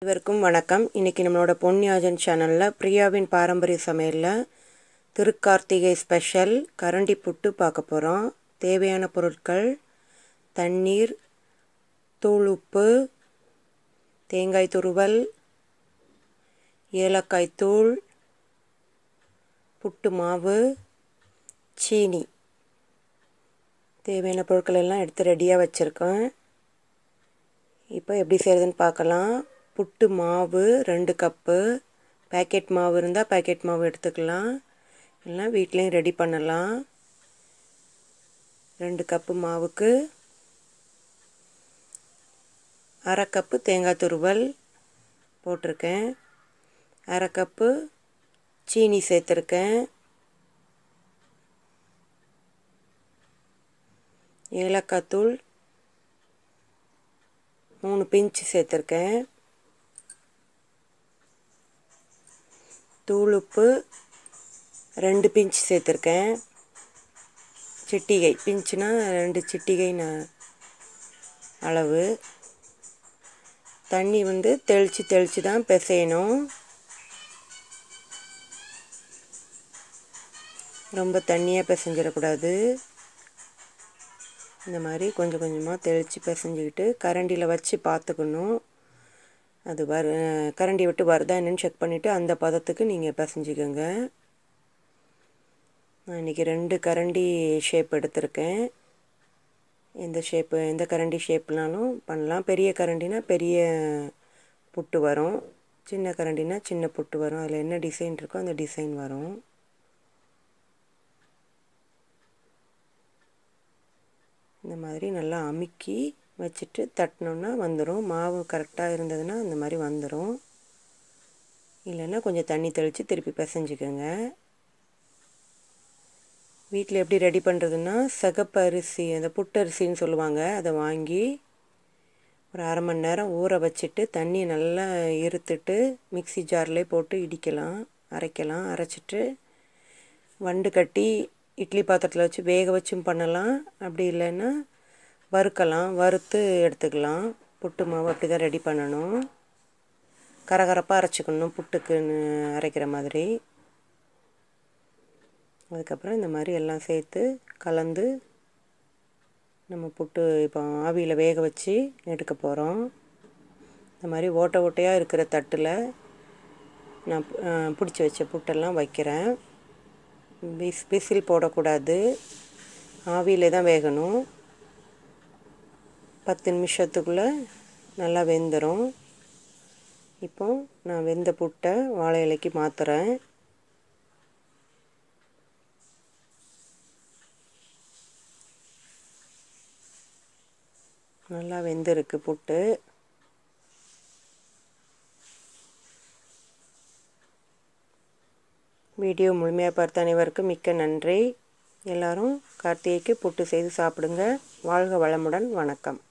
அனைவருக்கும் வணக்கம் இன்றைக்கி நம்மளோட பொன்னியாஜன் சேனலில் பிரியாவின் பாரம்பரிய சமையலில் திருக்கார்த்திகை ஸ்பெஷல் கரண்டி புட்டு பார்க்க போகிறோம் தேவையான பொருட்கள் தண்ணீர் தூள் உப்பு தேங்காய் துருவல் ஏலக்காய் தூள் புட்டு மாவு சீனி தேவையான பொருட்கள் எல்லாம் எடுத்து ரெடியாக வச்சுருக்கேன் இப்போ எப்படி செய்கிறதுன்னு பார்க்கலாம் புட்டு மாவு ரெண்டு கப்பு பேக்கெட் மாவு இருந்தால் பேக்கெட் மாவு எடுத்துக்கலாம் இல்லைனா வீட்லேயும் ரெடி பண்ணலாம் ரெண்டு கப்பு மாவுக்கு அரை கப்பு தேங்காய் துருவல் போட்டிருக்கேன் அரை கப்பு சீனி சேர்த்துருக்கேன் ஏலக்காய் தூள் மூணு பிஞ்சு சேர்த்துருக்கேன் தூள் உப்பு ரெண்டு பிஞ்சு சேர்த்துருக்கேன் சிட்டிகை பிஞ்சுனா ரெண்டு சிட்டிகை நான் அளவு தண்ணி வந்து தெளித்து தெளித்து தான் பிசையணும் ரொம்ப தண்ணியாக பிசைஞ்சிடக்கூடாது இந்த மாதிரி கொஞ்சம் கொஞ்சமாக தெளித்து பிசைஞ்சிக்கிட்டு கரண்டியில் வச்சு பார்த்துக்கணும் அது வரு கரண்டி விட்டு வருதா என்னன்னு செக் பண்ணிவிட்டு அந்த பதத்துக்கு நீங்கள் பிசைஞ்சிக்கோங்க நான் இன்றைக்கி ரெண்டு கரண்டி ஷேப் எடுத்திருக்கேன் எந்த ஷேப்பு எந்த கரண்டி ஷேப்னாலும் பண்ணலாம் பெரிய கரண்டினா பெரிய புட்டு வரும் சின்ன கரண்டினா சின்ன புட்டு வரும் அதில் என்ன டிசைன் இருக்கோ அந்த டிசைன் வரும் இந்த மாதிரி நல்லா அமுக்கி வச்சுட்டு தட்டினோன்னா வந்துடும் மாவு கரெக்டாக இருந்ததுன்னா அந்த மாதிரி வந்துடும் இல்லைன்னா கொஞ்சம் தண்ணி தெளித்து திருப்பி பிசைஞ்சிக்கோங்க வீட்டில் எப்படி ரெடி பண்ணுறதுன்னா சிகப்பு அரிசி அந்த புட்டரிசின்னு சொல்லுவாங்க அதை வாங்கி ஒரு அரை மணி நேரம் ஊற வச்சுட்டு தண்ணியை நல்லா இருத்துட்டு மிக்சி ஜார்லேயே போட்டு இடிக்கலாம் அரைக்கலாம் அரைச்சிட்டு வண்டு கட்டி இட்லி பாத்திரத்தில் வச்சு வேக வச்சும் பண்ணலாம் அப்படி இல்லைன்னா வறுக்கலாம் வறுத்து எடுத்துக்கலாம் புட்டு மாவு அப்படி தான் ரெடி பண்ணணும் கரகரப்பாக அரைச்சிக்கணும் புட்டுக்குன்னு அரைக்கிற மாதிரி அதுக்கப்புறம் இந்த மாதிரி எல்லாம் சேர்த்து கலந்து நம்ம புட்டு இப்போ ஆவியில் வேக வச்சு எடுக்க போகிறோம் இந்த மாதிரி ஓட்டை ஓட்டையாக இருக்கிற தட்டில் நான் பிடிச்சி வச்ச புட்டெல்லாம் வைக்கிறேன் விஸ் விசில் போடக்கூடாது ஆவியில் தான் வேகணும் பத்து நிமிஷத்துக்குள்ளே நல்லா வெந்துடும் இப்போ நான் வெந்த புட்டை வாழை இலைக்கு மாற்றுறேன் நல்லா வெந்திருக்கு புட்டு வீடியோ முழுமையாக பார்த்த அனைவருக்கும் மிக்க நன்றி எல்லாரும் கார்த்திகைக்கு புட்டு செய்து சாப்பிடுங்க வாழ்க வளமுடன் வணக்கம்